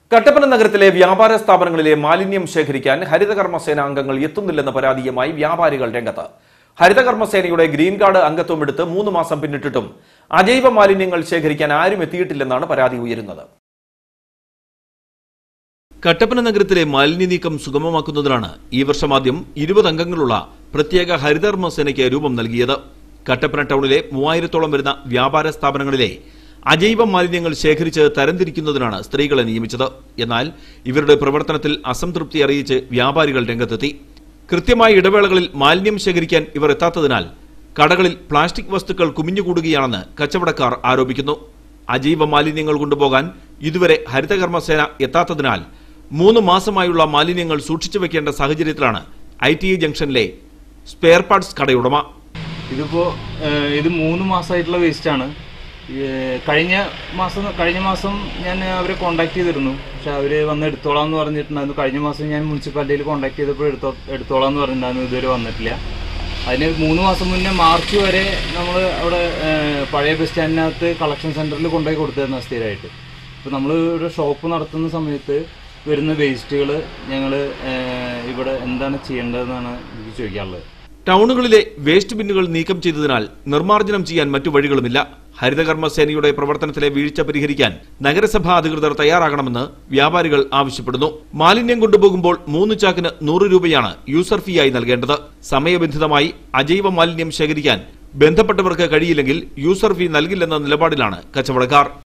കട്ടപ്പന നഗരത്തിലെ വ്യാപാര സ്ഥാപനങ്ങളിലെ മാലിന്യം ശേഖരിക്കാൻ ഹരിതകർമ്മസേന അംഗങ്ങൾ എത്തുന്നില്ലെന്ന പരാതിയുമായി വ്യാപാരികൾ രംഗത്ത് ഹരിതകർമ്മസേനയുടെ ഗ്രീൻ കാർഡ് അംഗത്വം എടുത്ത് മൂന്ന് മാസം പിന്നിട്ടിട്ടും അജൈവ മാലിന്യങ്ങൾ ശേഖരിക്കാൻ ആരും എത്തിയിട്ടില്ലെന്നാണ് പരാതി ഉയരുന്നത് കട്ടപ്പന നഗരത്തിലെ മാലിന്യ നീക്കം സുഗമമാക്കുന്നതിനാണ് ഈ വർഷം ആദ്യം ഇരുപത് അംഗങ്ങളുള്ള പ്രത്യേക ഹരിതകർമ്മസേനയ്ക്ക് രൂപം നൽകിയത് കട്ടപ്പന ടൗണിലെ മൂവായിരത്തോളം വരുന്ന വ്യാപാര സ്ഥാപനങ്ങളിലെ അജൈവ മാലിന്യങ്ങൾ ശേഖരിച്ച് തരംതിരിക്കുന്നതിനാണ് സ്ത്രീകളെ നിയമിച്ചത് എന്നാൽ ഇവരുടെ പ്രവർത്തനത്തിൽ അസംതൃപ്തി അറിയിച്ച് വ്യാപാരികൾ രംഗത്തെത്തി കൃത്യമായ ഇടവേളകളിൽ മാലിന്യം ശേഖരിക്കാൻ ഇവർ എത്താത്തതിനാൽ കടകളിൽ പ്ലാസ്റ്റിക് വസ്തുക്കൾ കുമിഞ്ഞുകൂടുകയാണെന്ന് കച്ചവടക്കാർ ആരോപിക്കുന്നു അജൈവ മാലിന്യങ്ങൾ കൊണ്ടുപോകാൻ ഇതുവരെ ഹരിതകർമ്മസേന എത്താത്തതിനാൽ മൂന്ന് മാസമായുള്ള മാലിന്യങ്ങൾ സൂക്ഷിച്ചു വെക്കേണ്ട സാഹചര്യത്തിലാണ് ഐ ടി ജംഗ്ഷനിലെ സ്പെയർ പാർട്സ് കടയുടമ ഇതിപ്പോ ഏഹ്, ഇത് മൂന്ന് മാസമായിട്ടുള്ള വേസ്റ്റ് ആണ് ഏഹ്, കഴിഞ്ഞ മാസം കഴിഞ്ഞ മാസം ഞാൻ അവരെ കോണ്ടാക്ട് ചെയ്തിരുന്നു പക്ഷെ അവര് വന്ന് എടുത്തോളാം എന്ന് പറഞ്ഞിട്ടുണ്ടായിരുന്നു കഴിഞ്ഞ മാസം ഞാൻ മുനിസിപ്പാലിറ്റിയിൽ കോണ്ടാക്ട് ചെയ്തപ്പോൾ എടുത്തോ എടുത്തോളാം എന്ന് പറഞ്ഞിട്ടുണ്ടായിരുന്നു ഇതുവരെ വന്നിട്ടില്ല അതിന് മൂന്ന് മാസം മുന്നേ മാർച്ച് വരെ നമ്മൾ അവിടെ ഏഹ്, പഴയ ബസ് സ്റ്റാൻഡിനകത്ത് കളക്ഷൻ സെന്ററിൽ കൊണ്ടുപോയി കൊടുത്തിരുന്ന സ്ഥിരമായിട്ട് ഇപ്പം നമ്മൾ ഒരു ഷോപ്പ് നടത്തുന്ന സമയത്ത് വരുന്ന വേസ്റ്റുകൾ ഞങ്ങൾ ഇവിടെ എന്താണ് ചെയ്യേണ്ടതെന്നാണ് എനിക്ക് ചോദിക്കാനുള്ളത് ടൗണുകളിലെ വേസ്റ്റ് ബിന്നുകൾ നീക്കം ചെയ്തതിനാൽ നിർമ്മാർജ്ജനം ചെയ്യാൻ മറ്റു വഴികളുമില്ല ഹരിതകർമ്മ സേനയുടെ പ്രവർത്തനത്തിലെ വീഴ്ച പരിഹരിക്കാൻ നഗരസഭാ അധികൃതർ തയ്യാറാകണമെന്ന് വ്യാപാരികൾ ആവശ്യപ്പെടുന്നു മാലിന്യം കൊണ്ടുപോകുമ്പോൾ മൂന്ന് ചാക്കിന് നൂറ് രൂപയാണ് യൂസർ ഫീ ആയി നൽകേണ്ടത് സമയബന്ധിതമായി അജൈവ മാലിന്യം ശേഖരിക്കാൻ ബന്ധപ്പെട്ടവർക്ക് കഴിയില്ലെങ്കിൽ യൂസർ ഫീ നൽകില്ലെന്ന നിലപാടിലാണ് കച്ചവടക്കാർ